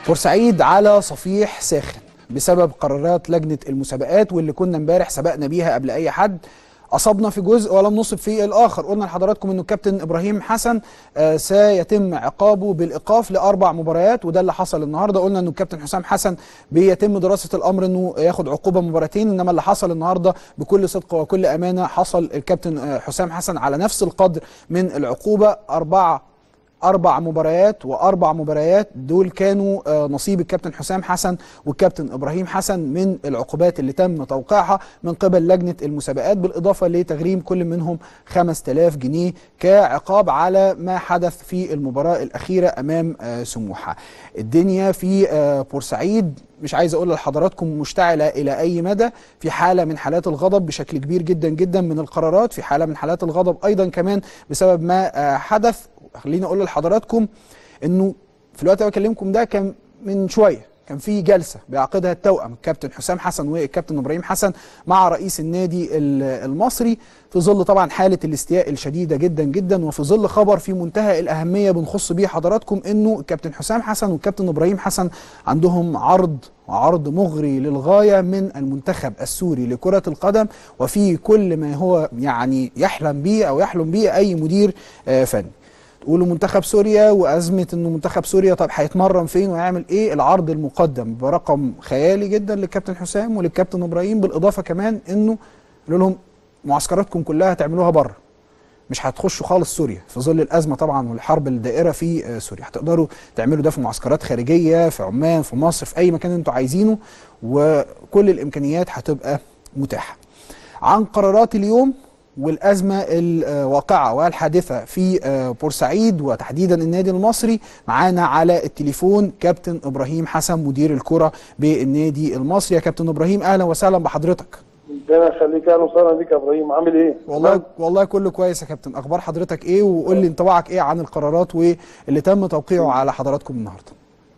بورسعيد على صفيح ساخن بسبب قرارات لجنه المسابقات واللي كنا امبارح سبقنا بيها قبل اي حد اصبنا في جزء ولم نصب في الاخر قلنا لحضراتكم انه الكابتن ابراهيم حسن آه سيتم عقابه بالايقاف لاربع مباريات وده اللي حصل النهارده قلنا انه الكابتن حسام حسن بيتم دراسه الامر انه ياخد عقوبه مباراتين انما اللي حصل النهارده بكل صدق وكل امانه حصل الكابتن آه حسام حسن على نفس القدر من العقوبه اربعه اربع مباريات واربع مباريات دول كانوا نصيب الكابتن حسام حسن والكابتن ابراهيم حسن من العقوبات اللي تم توقيعها من قبل لجنه المسابقات بالاضافه لتغريم كل منهم 5000 جنيه كعقاب على ما حدث في المباراه الاخيره امام سموحه. الدنيا في بورسعيد مش عايز اقول لحضراتكم مشتعله الى اي مدى في حاله من حالات الغضب بشكل كبير جدا جدا من القرارات في حاله من حالات الغضب ايضا كمان بسبب ما حدث خليني اقول لحضراتكم انه في الوقت اللي بكلمكم ده كان من شويه كان في جلسه بيعقدها التوأم الكابتن حسام حسن والكابتن ابراهيم حسن مع رئيس النادي المصري في ظل طبعا حاله الاستياء الشديده جدا جدا وفي ظل خبر في منتهى الاهميه بنخص بيه حضراتكم انه الكابتن حسام حسن والكابتن ابراهيم حسن عندهم عرض وعرض مغري للغايه من المنتخب السوري لكره القدم وفي كل ما هو يعني يحلم به او يحلم به اي مدير فني تقولوا منتخب سوريا وازمه انه منتخب سوريا طب هيتمرن فين ويعمل ايه العرض المقدم برقم خيالي جدا للكابتن حسام وللكابتن ابراهيم بالاضافه كمان انه قالوا لهم معسكراتكم كلها هتعملوها بره مش هتخشوا خالص سوريا في ظل الازمه طبعا والحرب الدائره في سوريا هتقدروا تعملوا ده في معسكرات خارجيه في عمان في مصر في اي مكان انتوا عايزينه وكل الامكانيات هتبقى متاحه عن قرارات اليوم والازمه الواقعه والحادثه في بورسعيد وتحديدا النادي المصري معانا على التليفون كابتن ابراهيم حسن مدير الكره بالنادي المصري يا كابتن ابراهيم اهلا وسهلا بحضرتك ربنا يخليك اهلا وسهلا بيك يا ابراهيم عامل ايه؟ والله والله كله كويس يا كابتن اخبار حضرتك ايه وقول لي انطباعك ايه عن القرارات واللي تم توقيعه على حضراتكم النهارده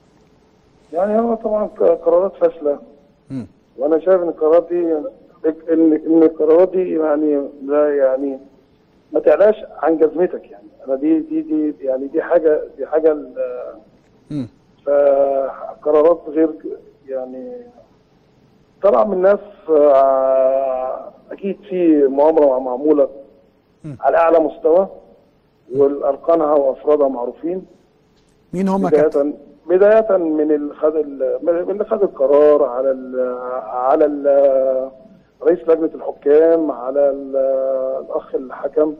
يعني هو طبعا قرارات فاشله وانا شايف ان القرارات دي ان ان القرارات دي يعني لا يعني ما تعلاش عن جزمتك يعني انا دي دي دي يعني دي حاجه دي حاجه فقرارات غير يعني طلع من ناس اكيد في مؤامره معموله على اعلى مستوى والارقامها وافرادها معروفين مين هم بدايه بدايه من اللي خد من اللي خد القرار على ال على ال رئيس لجنه الحكام على الاخ الحكم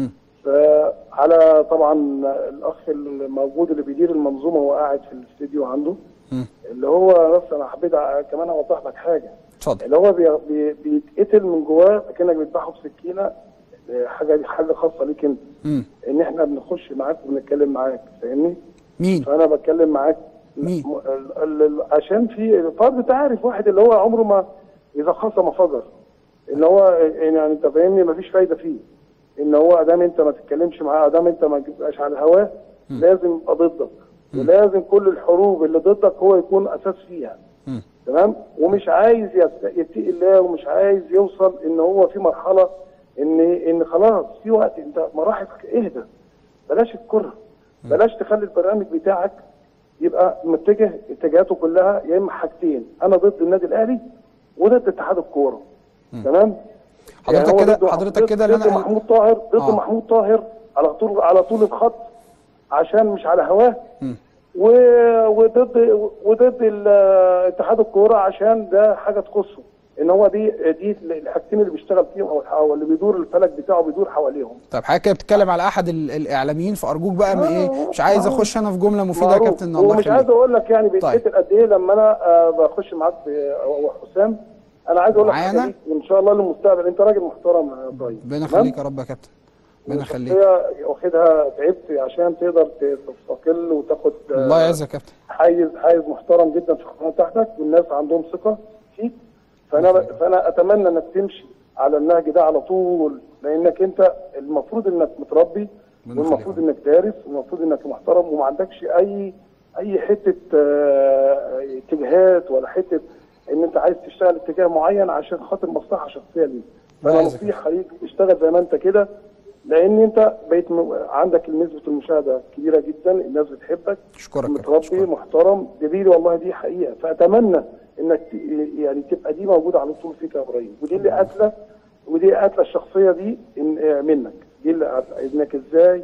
على طبعا الاخ الموجود اللي بيدير المنظومه وهو قاعد في الاستديو عنده م. اللي هو بس انا حبيت كمان اوضح لك حاجه اتفضل اللي هو بي بي بيتقتل من جواه كانك بتذبحه بسكينه حاجه دي حاجه خاصه ليك انت ان احنا بنخش معاك وبنتكلم معاك فاهمني؟ مين؟ فانا بتكلم معاك مين؟ عشان في فرد انت عارف واحد اللي هو عمره ما اذا خصم فجر ان هو يعني انت فاهمني مفيش فايده فيه ان هو ادام انت ما تتكلمش معاه ادام انت ما تبقاش على الهواه لازم يبقى ضدك ولازم كل الحروب اللي ضدك هو يكون اساس فيها م. تمام ومش عايز يتقي الله ومش عايز يوصل ان هو في مرحله ان ان خلاص في وقت انت مراحلك اهدى بلاش الكره بلاش تخلي البرنامج بتاعك يبقى متجه اتجاهاته كلها يا اما حاجتين انا ضد النادي الاهلي وضد اتحاد الكوره تمام حضرتك كده يعني حضرتك كده ضد محمود طاهر ضد آه. محمود طاهر على طول على طول الخط عشان مش على هواه و... وضد وضد اتحاد الكوره عشان ده حاجه تخصه ان هو دي دي الحاجتين اللي بيشتغل فيهم او اللي بيدور الفلك بتاعه بيدور حواليهم طب حضرتك كده بتتكلم على احد الاعلاميين فارجوك بقى من ايه مش عايز اخش انا في جمله مفيده يا كابتن الله ومش عايز اقول لك يعني بيتقتل طيب. قد ايه لما انا بخش معاك وحسام انا عايز اقول لك حاجه وان شاء الله للمستقبل انت راجل محترم يا ابراهيم ربنا يخليك يا رب يا كابتن ربنا يخليك واخدها تعبت عشان تقدر تستقل وتاخد الله يعزك يا كابتن حيز حيز محترم جدا في القناه بتاعتك والناس عندهم ثقه فيك فانا فانا اتمنى انك تمشي على النهج ده على طول لانك انت المفروض انك متربي والمفروض انك دارس والمفروض انك محترم وما عندكش اي اي حته اتجاهات ولا حته ان انت عايز تشتغل اتجاه معين عشان خاطر مصلحه شخصيه ليك فانا نصيحه ليك اشتغل زي ما انت كده لان انت بقيت م... عندك نسبه المشاهده كبيره جدا الناس بتحبك اشكرك متربي أشكرك. محترم دليل والله دي حقيقه فاتمنى انك ت... يعني تبقى دي موجوده على طول فيك يا ابراهيم ودي اللي قاتله ودي قاتله الشخصيه دي إن... آه، منك دي اللي قاتلة. انك ازاي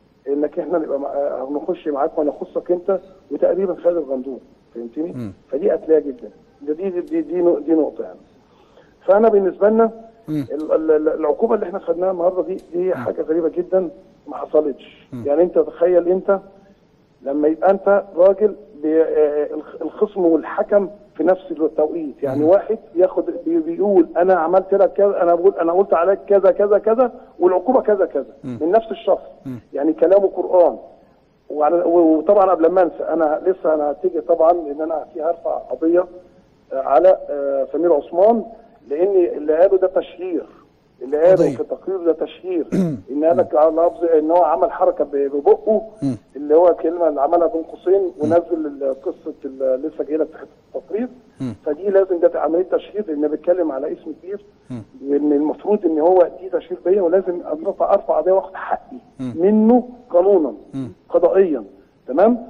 انك احنا نبقى مع... آه، نخش معاك ونخصك انت وتقريبا خالد الغندور فهمتني؟ مم. فدي قاتلاه جدا ده دي دي دي, دي, نق- دي نقطه يعني فانا بالنسبه لنا مم. ال- ال- ال- العقوبه اللي احنا خدناها النهارده دي دي حاجه غريبه جدا ما حصلتش يعني انت تخيل انت لما يبقى انت راجل بي- آه، الخ- الخصم والحكم في نفس التوقيت يعني واحد ياخد بي- بيقول انا عملت لك كذا انا بقول انا قلت عليك كذا كذا كذا والعقوبه كذا كذا من نفس الشخص يعني كلامه قران وعلى- وطبعا قبل ما انسى انا لسه انا هتيجي طبعا ان انا في هرفع قضيه آه، على آه، سمير عثمان لان اللي قاله ده تشهير اللي قاله قضية. في التقرير ده تشهير ان قالك على لفظ ان هو عمل حركه ب- ببقه اللي هو الكلمه اللي عملها بين قوسين ونزل ال- قصه ال- لسه جاي لك في حته التقرير فدي لازم ده عمليه تشهير لان بيتكلم على اسم كبير وان المفروض ان هو دي تشهير بيا ولازم ارفع ارفع قضيه واخد حقي منه قانونا قضائيا تمام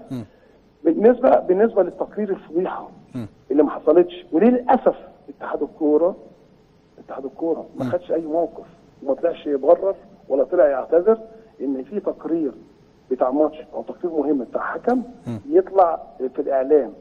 بالنسبه بالنسبه للتقرير الفضيحه اللي ما حصلتش وللاسف اتحاد الكوره اتحاد الكوره ما خدش اي موقف وما طلعش يبرر ولا طلع يعتذر ان في تقرير بتاع ماتش او تقرير مهم بتاع حكم يطلع في الاعلام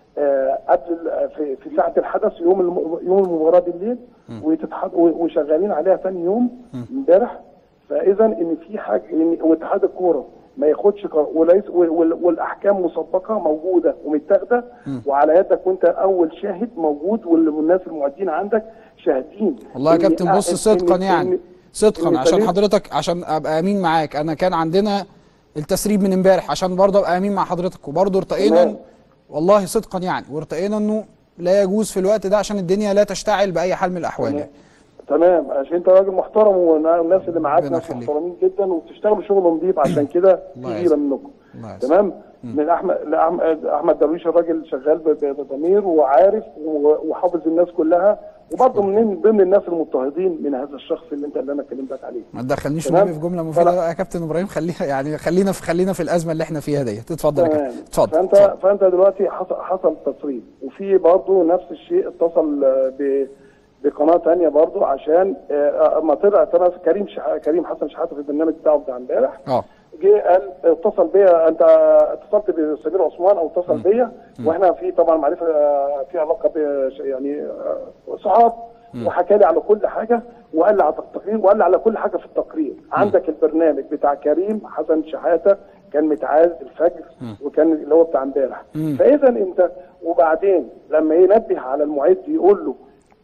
آه قبل ال- في, في ساعه الحدث يوم الم- يوم المباراه بالليل وتتحد و- وشغالين عليها ثاني يوم امبارح فاذا ان في حاجه ان واتحاد الكوره ما ياخدش قرار وليس وال- والاحكام مسبقه موجوده ومتاخده وعلى يدك وانت اول شاهد موجود والناس المعدين عندك شاهدين والله يا إن- كابتن بص إن- صدقا إن- يعني إن- صدقا إن عشان سمير- حضرتك عشان ابقى امين معاك انا كان عندنا التسريب من امبارح عشان برضه ابقى امين مع حضرتك وبرضه ارتقينا تمام. والله صدقا يعني وارتقينا انه لا يجوز في الوقت ده عشان الدنيا لا تشتعل باي حال من الاحوال يعني. تمام عشان انت راجل محترم والناس اللي معاك ربنا ناس يخليك. محترمين جدا وبتشتغلوا شغل نظيف عشان كده في الله غيره يعزك. منكم الله يعزك. تمام من احمد لاحمد احمد درويش الراجل شغال ب- ب- بضمير وعارف و- وحافظ الناس كلها وبرضه من ضمن الناس المضطهدين من هذا الشخص اللي انت اللي انا كلمتك عليه ما تدخلنيش تمام. النبي في جمله مفيده فلا- بقى يا كابتن ابراهيم خليها يعني خلينا في خلينا في الازمه اللي احنا فيها ديت اتفضل يا تمام كابتن اتفضل فانت اتفضل. فانت دلوقتي حصل حصل تصريف وفي برضه نفس الشيء اتصل آه، ب بقناه ثانيه برضه عشان آه، اما طلع طلع كريم شح... كريم حسن شحاته في البرنامج بتاعه بتاع امبارح اه جه قال اتصل بيا انت اتصلت بسمير عثمان او اتصل بيا واحنا في طبعا معرفه آه، في علاقه ب- يعني آه، صحاب وحكى لي على كل حاجه وقال لي على التقرير وقال لي على كل حاجه في التقرير عندك البرنامج بتاع كريم حسن شحاته كان متعاد الفجر وكان اللي هو بتاع امبارح فاذا انت وبعدين لما ينبه على المعد يقول له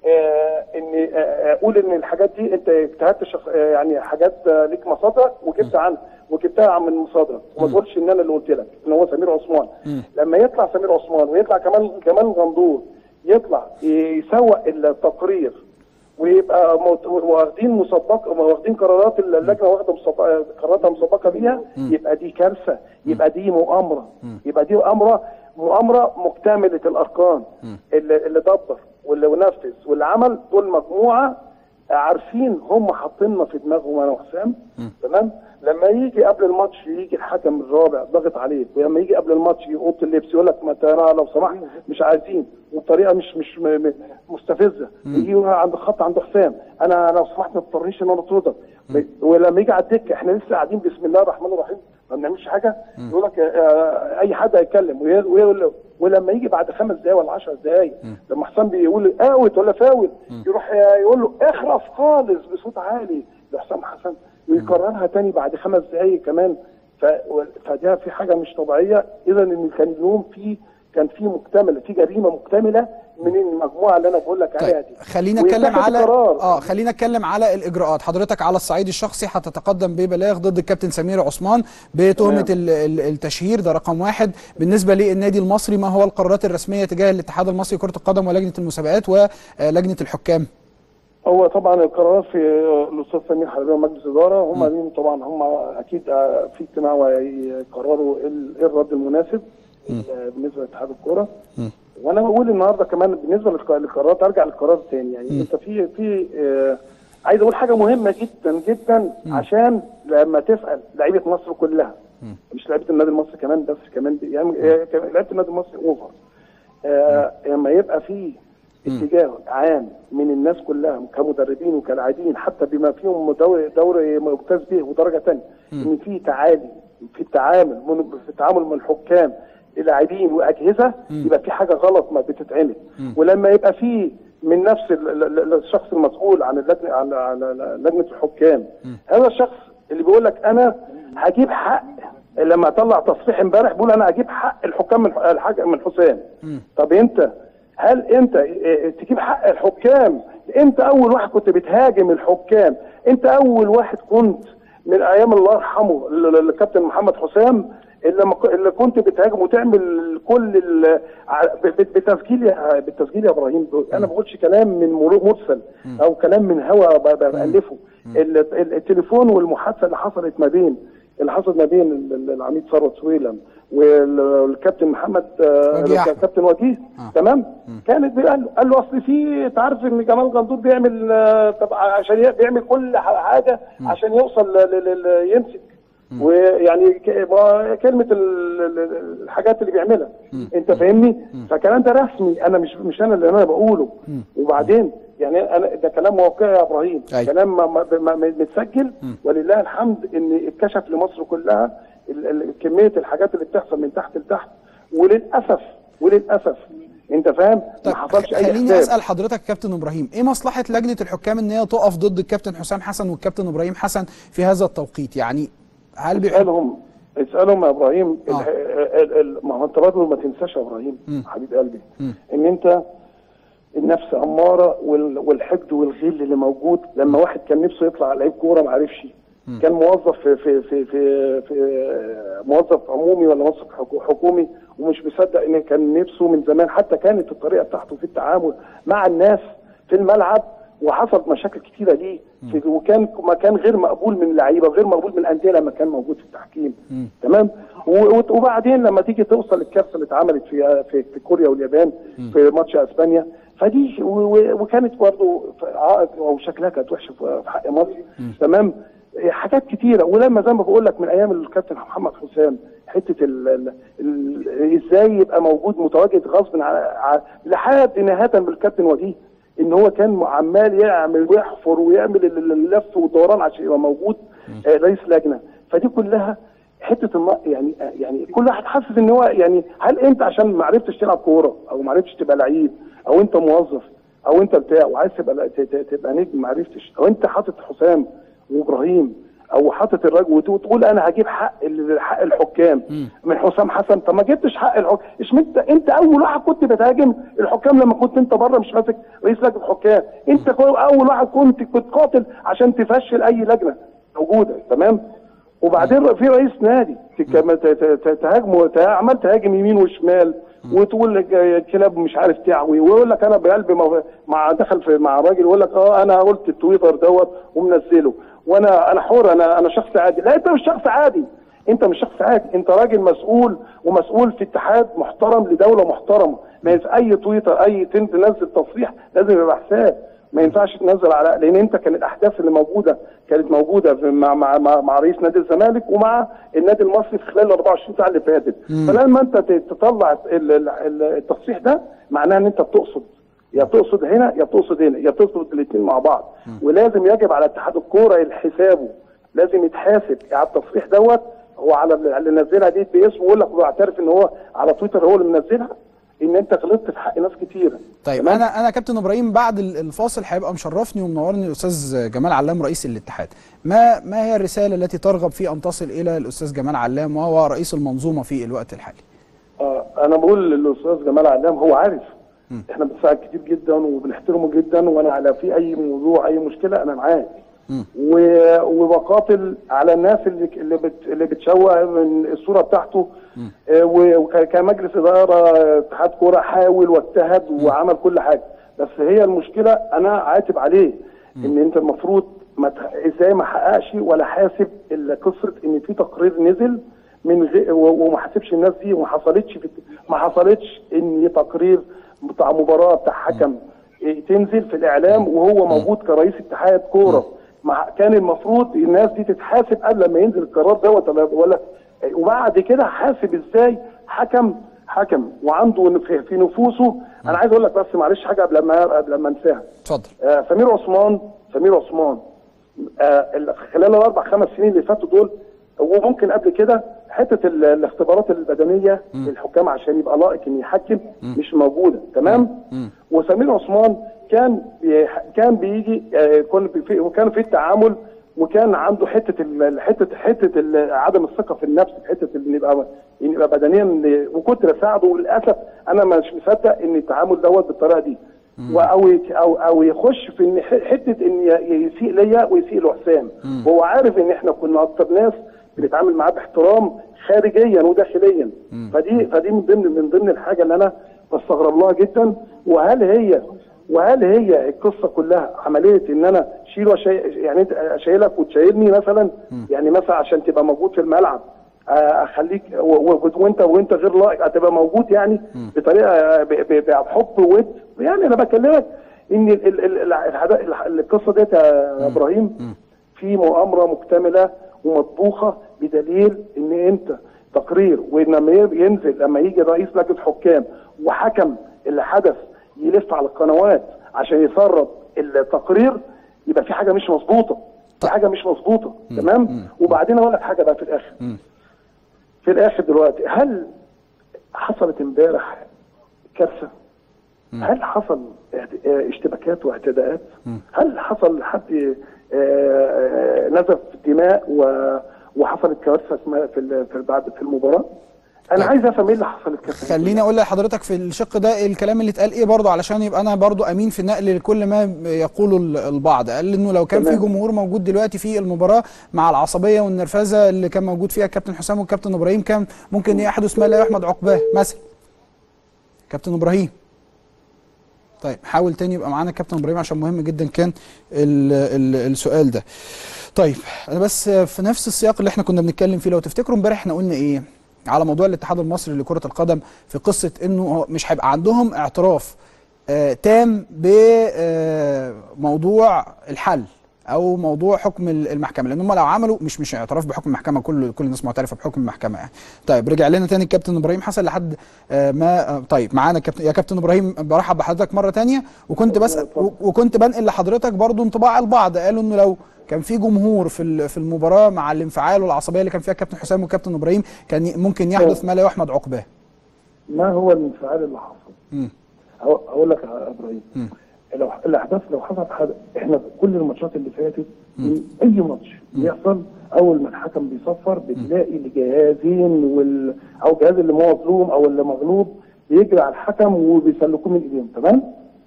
آه ان آه آه، قول ان الحاجات دي انت اجتهدت شخص آه يعني حاجات آه ليك مصادرك وجبت عنها وجبتها من مصادرك وما تقولش ان انا اللي قلت لك ان هو سمير عثمان لما يطلع سمير عثمان ويطلع كمان كمان غندور يطلع يسوق التقرير ويبقى موت- واخدين مسبق واخدين قرارات اللجنه واخده مسبق- قراراتها مسبقه بيها يبقى دي كارثه يبقى دي مؤامره يبقى دي مؤامره مؤامره مكتمله الاركان اللي, اللي دبر واللي نفذ واللي عمل دول مجموعه عارفين هم حاطيننا في دماغهم انا وحسام تمام لما يجي قبل الماتش يجي الحكم الرابع ضاغط عليك ولما يجي قبل الماتش اوضه اللبس يقول لك ما ترى لو سمحت مش عايزين وبطريقه مش مش م- م- مستفزه يجي عند الخط عند حسام انا لو سمحت ما تضطرنيش ان انا اطردك ولما يجي على الدكه احنا لسه قاعدين بسم الله الرحمن الرحيم ما بنعملش حاجه يقول لك آه، اي حد هيتكلم وي- وي- ولما يجي بعد خمس دقايق ولا 10 دقايق لما حسام بيقول اوت ولا فاول يروح يقول له اخرس خالص بصوت عالي لحسام حسن ويكررها تاني بعد خمس دقايق كمان ف... فده في حاجه مش طبيعيه اذا ان كان اليوم في كان في مكتمله في جريمه مكتمله من المجموعه اللي انا بقول لك عليها طيب دي خلينا نتكلم ويتخذ على قرار. اه خلينا نتكلم على الاجراءات حضرتك على الصعيد الشخصي هتتقدم ببلاغ ضد الكابتن سمير عثمان بتهمه تمام. ال- ال- التشهير ده رقم واحد بالنسبه للنادي المصري ما هو القرارات الرسميه تجاه الاتحاد المصري لكره القدم ولجنه المسابقات ولجنه الحكام هو طبعا القرارات في الاستاذ سمير حلبي ومجلس الاداره هم ليهم طبعا هم اكيد آه، في اجتماع ويقرروا ايه ال- إيه الرد المناسب آه، بالنسبه لاتحاد الكوره وانا بقول النهارده كمان بالنسبه للق- للقرارات ارجع للقرار تاني يعني انت في في آه، عايز اقول حاجه مهمه جدا جدا عشان لما تسال لعيبه مصر كلها مش لعيبه النادي المصري كمان بس كمان دي- يعني آه، كمان لعيبه النادي المصري اوفر آه لما يبقى في اتجاه عام من الناس كلها كمدربين وكلاعبين حتى بما فيهم دوري دوري ممتاز به ودرجه ثانيه ان في تعالي في التعامل من في التعامل من الحكام اللاعبين واجهزه يبقى في حاجه غلط ما بتتعمل ولما يبقى في من نفس ال- ال- ال- الشخص المسؤول عن اللجنه عن عن لجنه الحكام هذا الشخص اللي بيقول لك انا هجيب حق لما طلع تصريح امبارح بيقول انا هجيب حق الحكام من الحكم من حسام طب انت هل انت اه، تجيب حق الحكام انت اول واحد كنت بتهاجم الحكام انت اول واحد كنت من ايام الله يرحمه ال- ال- الكابتن محمد حسام اللي, ما ك- اللي كنت بتهاجم وتعمل كل ال- ع- ب- ب- بتسجيل يا بالتسجيل يا ابراهيم انا ما بقولش كلام من مرو- مرسل او كلام من هوا ب- ب- بالفه ال- ال- التليفون والمحادثه اللي حصلت ما بين اللي حصل ما بين ال- ال- العميد ثروت سويلم وال- والكابتن محمد آه، وجيه أحمد. الكابتن وجيه آه. تمام كانت قال له قال له اصل في انت عارف ان جمال غندور بيعمل آه، طب عشان ي- بيعمل كل ح- حاجه عشان يوصل ل- ل- ل- يمسك ويعني ك- ما- كلمه ال- ال- الحاجات اللي بيعملها انت فاهمني فالكلام ده رسمي انا مش مش انا اللي انا بقوله وبعدين يعني انا ده كلام واقعي يا ابراهيم أيوة. كلام ما- ما- ما- ما- متسجل ولله الحمد ان اتكشف لمصر كلها ال- ال- كميه الحاجات اللي بتحصل من تحت لتحت وللاسف وللاسف انت فاهم طيب ما حصلش اي خليني حساب اسال حضرتك كابتن ابراهيم ايه مصلحه لجنه الحكام ان هي تقف ضد الكابتن حسام حسن والكابتن ابراهيم حسن في هذا التوقيت يعني هل بيحب اسالهم اسالهم يا ابراهيم آه. ال- ال- ال- ما هو انت برضه ما تنساش يا ابراهيم حبيب قلبي ان انت النفس اماره وال- والحقد والغل اللي موجود لما واحد كان نفسه يطلع لعيب كوره ما عرفش كان موظف في في في في, في موظف عمومي ولا موظف حكو- حكومي ومش مصدق ان كان نفسه من زمان حتى كانت الطريقه بتاعته في التعامل مع الناس في الملعب وحصلت مشاكل كتيره ليه في- وكان مكان غير مقبول من اللعيبه وغير مقبول من الانديه لما كان موجود في التحكيم تمام و- و- وبعدين لما تيجي توصل الكارثه اللي اتعملت في في, في كوريا واليابان في ماتش اسبانيا فدي و- و- وكانت برضه عائق او شكلها كانت وحشه في في حق مصر تمام حاجات كتيره ولما زي ما بقول لك من ايام الكابتن محمد حسام حته ال ال ال ازاي يبقى موجود متواجد غصب عن عن- لحد نهايه بالكابتن وجيه ان هو كان عمال يعمل ويحفر ويعمل ال- ال- اللف والدوران عشان يبقى موجود آه، رئيس لجنه فدي كلها حته الم... يعني يعني كل واحد حاسس ان هو يعني هل انت عشان ما عرفتش تلعب كوره او ما عرفتش تبقى لعيب او انت موظف او انت بتاع وعايز تبقى ت- ت- تبقى نجم ما عرفتش او انت حاطط حسام وابراهيم او حاطط الراجل وت- وتقول انا هجيب حق ال- حق الحكام من حسام حسن طب ما جبتش حق الحكام اشمعنى انت اول واحد كنت بتهاجم الحكام لما كنت انت بره مش ماسك رئيس لجنه حكام انت كو- اول واحد كنت كنت قاتل عشان تفشل اي لجنه موجوده تمام وبعدين في رئيس نادي تك- ت- ت- ت- تهاجمه ت- عمال تهاجم يمين وشمال وتقول لك الكلاب مش عارف تعوي ويقول لك انا بقلبي مع- مع دخل في مع راجل يقول لك اه انا قلت التويتر دوت ومنزله وانا انا حر انا انا شخص عادي لا انت مش شخص عادي انت مش شخص عادي انت راجل مسؤول ومسؤول في اتحاد محترم لدوله محترمه ما ينفع اي تويتر اي تن- تنزل تصريح لازم يبقى حساب ما ينفعش تنزل على لان انت كان الاحداث اللي موجوده كانت موجوده في مع مع مع, مع رئيس نادي الزمالك ومع النادي المصري في خلال ال 24 ساعه اللي فاتت فلما انت ت- تطلع ال- ال- ال- التصريح ده معناه ان انت بتقصد يا بتقصد هنا يا بتقصد هنا يا بتقصد الاثنين مع بعض ولازم يجب على اتحاد الكوره حسابه لازم يتحاسب على التصريح دوت هو على اللي نزلها دي باسمه يقول لك واعترف ان هو على تويتر هو اللي منزلها ان انت غلطت في حق ناس كتيره طيب تمام؟ انا انا كابتن ابراهيم بعد ال- الفاصل هيبقى مشرفني ومنورني الاستاذ جمال علام رئيس الاتحاد ما ما هي الرساله التي ترغب في ان تصل الى الاستاذ جمال علام وهو رئيس المنظومه في الوقت الحالي آه انا بقول للاستاذ جمال علام هو عارف احنا بنساعد كتير جدا وبنحترمه جدا وانا على في اي موضوع اي مشكله انا معاه و- وبقاتل على الناس اللي اللي, بت اللي بتشوه من الصوره بتاعته آه، و- وكمجلس اداره اتحاد كوره حاول واجتهد وعمل كل حاجه بس هي المشكله انا عاتب عليه ان انت المفروض ما ت- ازاي ما حققش ولا حاسب الا قصه ان في تقرير نزل من غير و- وما حاسبش الناس دي وما حصلتش في ما حصلتش ان تقرير بتاع مباراه بتاع حكم إيه، تنزل في الاعلام وهو موجود كرئيس اتحاد كوره مع كان المفروض الناس دي تتحاسب قبل ما ينزل القرار دوت ولا ولا وبعد كده حاسب ازاي حكم حكم وعنده في في نفوسه انا عايز اقول لك بس معلش حاجه قبل ما قبل ما انساها اتفضل آه سمير عثمان سمير عثمان آه ال- خلال الاربع خمس سنين اللي فاتوا دول وممكن قبل كده حته ال- الاختبارات البدنيه للحكام عشان يبقى لائق ان يحكم مش موجوده تمام وسمير عثمان كان بي- كان بيجي آه، كان في وكان في التعامل وكان عنده حته ال- حته حته ال- عدم الثقه في النفس حته ان يبقى ان يبقى بدنيا وكنت بساعده وللاسف انا مش مصدق ان التعامل دوت بالطريقه دي و- او يك- او او يخش في ان ح- حته ان ي- يسيء ليا ويسيء لحسام وهو عارف ان احنا كنا اكتر ناس بنتعامل معاه باحترام خارجيا وداخليا فدي فدي من ضمن من ضمن الحاجه اللي انا بستغرب لها جدا وهل هي وهل هي القصه كلها عمليه ان انا شيل وشي يعني انت اشيلك وتشيلني مثلا يعني مثلا عشان تبقى موجود في الملعب آه، اخليك و- و- وانت وانت غير لائق هتبقى موجود يعني بطريقه ب- ب- بحب ود يعني انا بكلمك ان ال- ال- ال- الحدا- الح- القصه ديت يا ابراهيم في مؤامره مكتمله ومطبوخه بدليل ان انت تقرير ولما ينزل لما يجي رئيس لجنه حكام وحكم اللي حدث يلف على القنوات عشان يسرب التقرير يبقى في حاجه مش مظبوطه في حاجه مش مظبوطه تمام وبعدين اقول لك حاجه بقى في الاخر في الاخر دلوقتي هل حصلت امبارح كارثه هل حصل اعت- اه اشتباكات واعتداءات هل حصل حد اه، اه، نزف دماء و- وحصلت كارثه اسمها في ال- في بعد في المباراه انا طيب. عايز افهم ايه اللي حصل الكارثه دي خليني اقول لحضرتك في الشق ده الكلام اللي اتقال ايه برضه علشان يبقى انا برضه امين في النقل لكل ما يقوله ال- البعض قال انه لو كان في تمام. جمهور موجود دلوقتي في المباراه مع العصبيه والنرفزه اللي كان موجود فيها الكابتن حسام والكابتن ابراهيم كان ممكن يحدث ما لا يحمد عقباه مثلا كابتن ابراهيم طيب حاول تاني يبقى معانا كابتن ابراهيم عشان مهم جدا كان ال ال السؤال ده طيب انا بس في نفس السياق اللي احنا كنا بنتكلم فيه لو تفتكروا امبارح احنا قلنا ايه على موضوع الاتحاد المصري لكرة القدم في قصة انه هو مش هيبقى عندهم اعتراف آه تام بموضوع الحل او موضوع حكم ال- المحكمه لان هم لو عملوا مش مش اعتراف بحكم المحكمه كل كل الناس معترفه بحكم المحكمه يعني طيب رجع لنا تاني الكابتن ابراهيم حسن لحد آه ما آه طيب معانا كابتن يا كابتن ابراهيم برحب بحضرتك مره تانية وكنت بس اتفضل. وكنت بنقل لحضرتك برضو انطباع البعض قالوا انه لو كان في جمهور في ال- في المباراه مع الانفعال والعصبيه اللي كان فيها الكابتن حسام والكابتن ابراهيم كان ي- ممكن يحدث ما لا يحمد عقباه ما هو الانفعال اللي حصل مم. هقول هقول لك يا ابراهيم مم. لو الاحداث لو حصلت حاجه احنا كل الماتشات اللي فاتت اي ماتش بيحصل اول ما الحكم بيصفر بتلاقي الجهازين وال او الجهاز اللي مظلوم او اللي مغلوب بيجري على الحكم وبيسلكوه من ايديهم تمام؟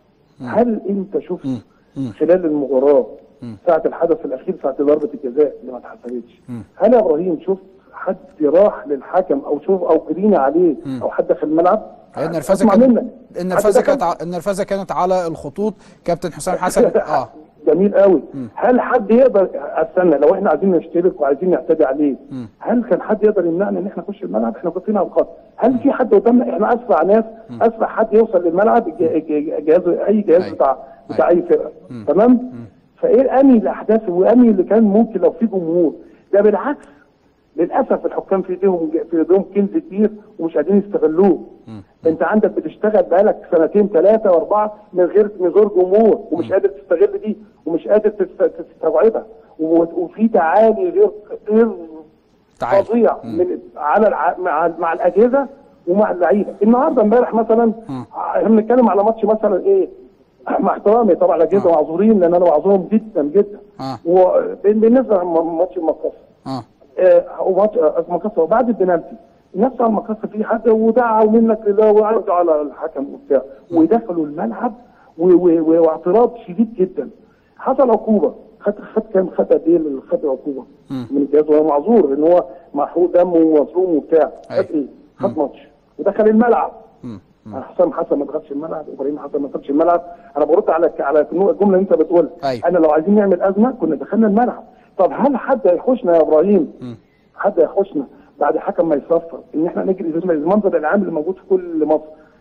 هل انت شفت خلال المباراه ساعه الحدث الاخير ساعه ضربه الجزاء اللي ما اتحسبتش هل يا ابراهيم شفت حد راح للحكم او شوف او جرينا عليه او حد دخل الملعب؟ هي النرفزه أسمع كانت منك. النرفزه حد كانت دخل؟ ع- النرفزه كانت على الخطوط كابتن حسام حسن اه جميل قوي هل حد يقدر استنى لو احنا عايزين نشترك وعايزين نعتدي عليه هل كان حد يقدر يمنعنا ان احنا نخش الملعب احنا كنا على الخط هل في حد قدامنا احنا اسرع ناس اسرع حد يوصل للملعب الج- الج- جهاز اي جهاز أيوة. بتاع بتاع اي فرقه تمام فايه انهي الاحداث وانهي اللي كان ممكن لو في جمهور ده بالعكس للاسف الحكام في ايديهم في ايديهم كنز كبير ومش قادرين يستغلوه انت عندك بتشتغل بقالك سنتين ثلاثه واربعه من غير من غير جمهور ومش قادر تستغل دي ومش قادر تست- تستوعبها و- وفي تعالي غير غير تعالي. فظيع من على الع... مع مع الاجهزه ومع اللعيبه النهارده امبارح مثلا احنا بنتكلم على ماتش مثلا ايه مع احترامي طبعا الاجهزه معذورين لان انا معذورهم جدا جدا آه. وبالنسبه لماتش المقص اه آه، وماتش آه، المقص وبعد البنالتي نفس على المقص في حد ودعوا منك لله وعرضوا على الحكم وبتاع ودخلوا الملعب و- و- و- واعتراض شديد جدا حصل عقوبه خد خد كام خد قد ايه اللي خد عقوبه من الجهاز وهو معذور ان هو محروق دمه ومظلوم وبتاع أيوة. خد ايه؟ خد ماتش ودخل الملعب حسام حسن ما دخلش الملعب ابراهيم حسن ما دخلش الملعب انا برد على على الجمله اللي انت بتقولها أيوة. انا لو عايزين نعمل ازمه كنا دخلنا الملعب طب هل حد هيحوشنا يا ابراهيم حد هيحوشنا بعد حكم ما يصفر ان احنا نجري زي المنظر العام اللي موجود في كل مصر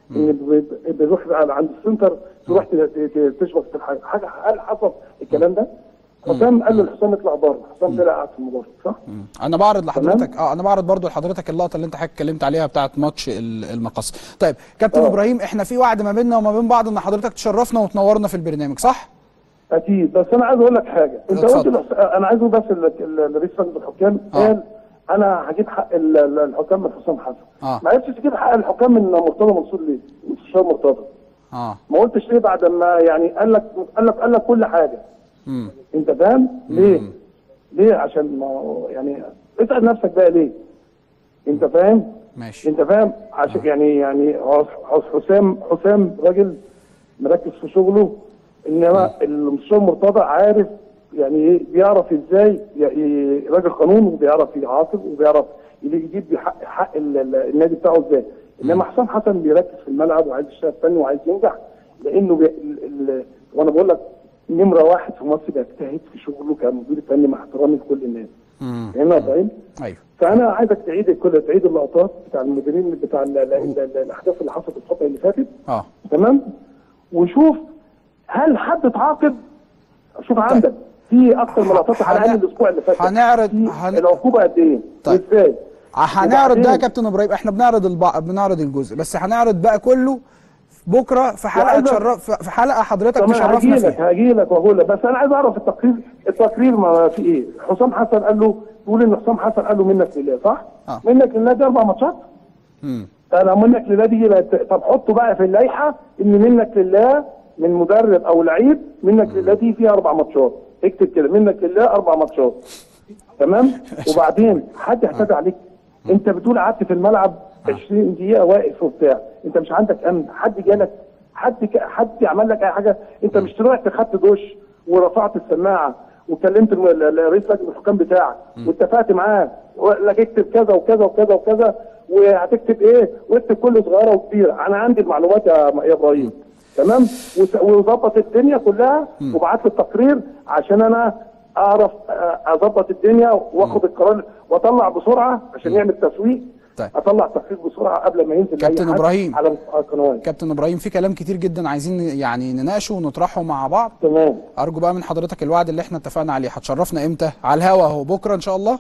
ان ب- ب- بنروح على- عند السنتر تروح ت- ت- تشبك في الحاجه حاجه هل حصل الكلام ده؟ حسام قال للحسام اطلع بره حسام طلع قاعد في المدرج صح؟ مم. انا بعرض لحضرتك اه انا بعرض برضو لحضرتك اللقطه اللي انت حضرتك اتكلمت عليها بتاعت ماتش ال- المقص طيب كابتن آه. ابراهيم احنا في وعد ما بيننا وما بين بعض ان حضرتك تشرفنا وتنورنا في البرنامج صح اكيد بس انا عايز اقول لك حاجه انت اتفضل. قلت الحس- انا عايز أقول بس ال- ال- رئيس لجنه الحكام آه. قال انا هجيب حق ال- ال- الحكام من حسام حسن آه. ما عرفتش تجيب حق الحكام من مرتضى منصور ليه؟ من هشام مرتضى اه ما قلتش ليه بعد ما يعني قال لك قال لك قال لك كل حاجه امم انت فاهم ليه ليه عشان ما هو يعني اسال نفسك بقى ليه انت فاهم ماشي انت فاهم عشان يعني يعني هو حس- حسام حسام راجل مركز في شغله انما المستشار مرتضى عارف يعني ايه بيعرف ازاي ي- ي- راجل قانون وبيعرف يعاقب وبيعرف يجيب حق حق ال- ال- النادي بتاعه ازاي انما حسام حسن بيركز في الملعب وعايز يشتغل فني وعايز ينجح لانه بي ال ال وانا بقول لك نمره واحد في مصر بيجتهد في شغله كمدير فني مع احترامي لكل الناس امم هنا فاهم ايوه فانا عايزك تعيد كل تعيد اللقطات بتاع المديرين بتاع ال- ال- ال- الاحداث اللي حصلت الفتره اللي فاتت اه تمام وشوف هل حد اتعاقب شوف عندك في اكتر من لقطات هن- على الاسبوع اللي فات هنعرض- في هن- العقوبه قد ايه طيب. ازاي هنعرض ده يا وبعدين- كابتن ابراهيم احنا بنعرض البع... بنعرض الجزء بس هنعرض بقى كله بكره في حلقه وعايزك- تشرف في حلقه حضرتك طب انا تشرفنا هجي لك فيها هجي لك واقول لك بس انا عايز اعرف التقرير التقرير ما في ايه حسام حسن قال له تقول ان حسام حسن قال له منك لله صح؟ آه. منك لله دي اربع ماتشات امم انا منك لله دي يبقى- طب حطوا بقى في اللائحه ان منك لله من مدرب او لعيب منك لله دي فيها اربع ماتشات اكتب كده منك لله اربع ماتشات تمام وبعدين حد اعتدى عليك انت بتقول قعدت في الملعب 20 دقيقه واقف وبتاع انت مش عندك امن حد جالك حد ك... حد عمل لك اي حاجه انت مش طلعت خدت دش ورفعت السماعه وكلمت الم- ال- ال- رئيس لجنه الحكام بتاعك واتفقت معاه وقال لك اكتب كذا وكذا وكذا وكذا وهتكتب ايه واكتب كل صغيره وكبيره انا عندي المعلومات يا يا ابراهيم تمام وس- وظبط الدنيا كلها وبعت لي التقرير عشان انا اعرف آه، اظبط الدنيا واخد القرار واطلع بسرعه عشان يعمل تسويق طيب. اطلع تقرير بسرعه قبل ما ينزل كابتن لأي حد إبراهيم. على القنوات كابتن ابراهيم في كلام كتير جدا عايزين يعني نناقشه ونطرحه مع بعض تمام ارجو بقى من حضرتك الوعد اللي احنا اتفقنا عليه هتشرفنا امتى على الهوا اهو بكره ان شاء الله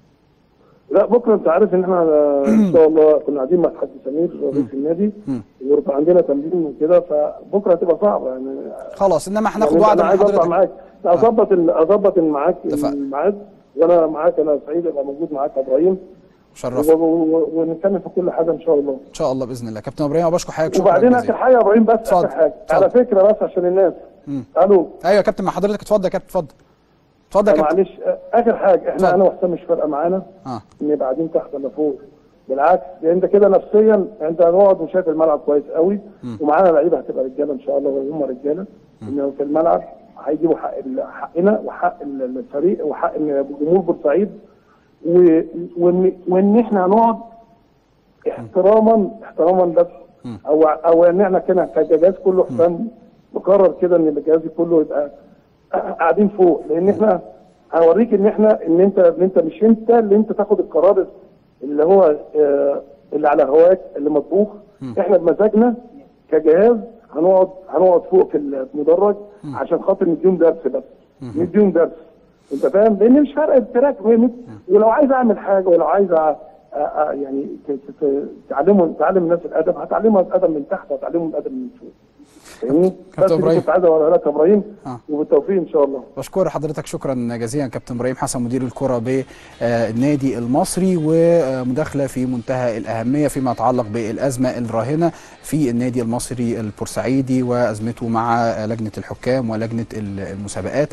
لا بكره انت عارف ان احنا ان شاء الله كنا قاعدين مع الحاج سمير رئيس النادي ويبقى عندنا تمرين وكده فبكره هتبقى صعبه يعني خلاص انما هناخد يعني وعد انا من عايز اطلع حضرتك معاك اظبط ال- اظبط معاك اتفقنا. الميعاد وانا معاك انا سعيد ابقى موجود معاك يا ابراهيم شرفنا و- و- ونتكلم في كل حاجه ان شاء الله ان شاء الله باذن الله كابتن ابراهيم أنا بشكر حضرتك شكرا وبعدين اخر جزيلا حاجه يا ابراهيم بس اتفضل، اخر حاجه اتفضل. على فكره بس عشان الناس الو ايوه يا كابتن مع حضرتك اتفضل يا كابتن اتفضل اتفضل يا كابتن معلش اخر حاجه اتفضل. احنا انا وحسام مش فارقه معانا اه نبقى قاعدين تحت ولا فوق بالعكس انت كده نفسيا انت هنقعد وشايف الملعب كويس قوي ومعانا لعيبه هتبقى رجاله ان شاء الله وهم رجاله ان في الملعب هيجيبوا حق ال- حقنا وحق ال- الفريق وحق ال- جمهور بورسعيد و- وان وان احنا هنقعد احتراما احتراما بس او او ان احنا كده كجهاز كله حسام مقرر كده ان الجهاز كله يبقى قاعدين فوق لان احنا هوريك ان احنا ان انت ان انت مش انت اللي انت تاخد القرار اللي هو آه، اللي على هواك اللي مطبوخ احنا بمزاجنا كجهاز هنقعد هنقعد فوق في المدرج عشان خاطر نديهم درس بس نديهم درس انت فاهم لان مش فارقه التراك مهم. ولو عايز اعمل حاجه ولو عايز أ- أ- أ- يعني ت- ت- ت- تعلمهم تعلم الناس الادب هتعلمهم الادب من تحت وهتعلمهم الادب من فوق فاهمني؟ كابتن بس دي إبراهيم. كنت عايز اقولها لك يا ابراهيم آه. وبالتوفيق ان شاء الله بشكر حضرتك شكرا جزيلا كابتن ابراهيم حسن مدير الكره بالنادي المصري ومداخله في منتهى الاهميه فيما يتعلق بالازمه الراهنه في النادي المصري البورسعيدي وازمته مع لجنه الحكام ولجنه المسابقات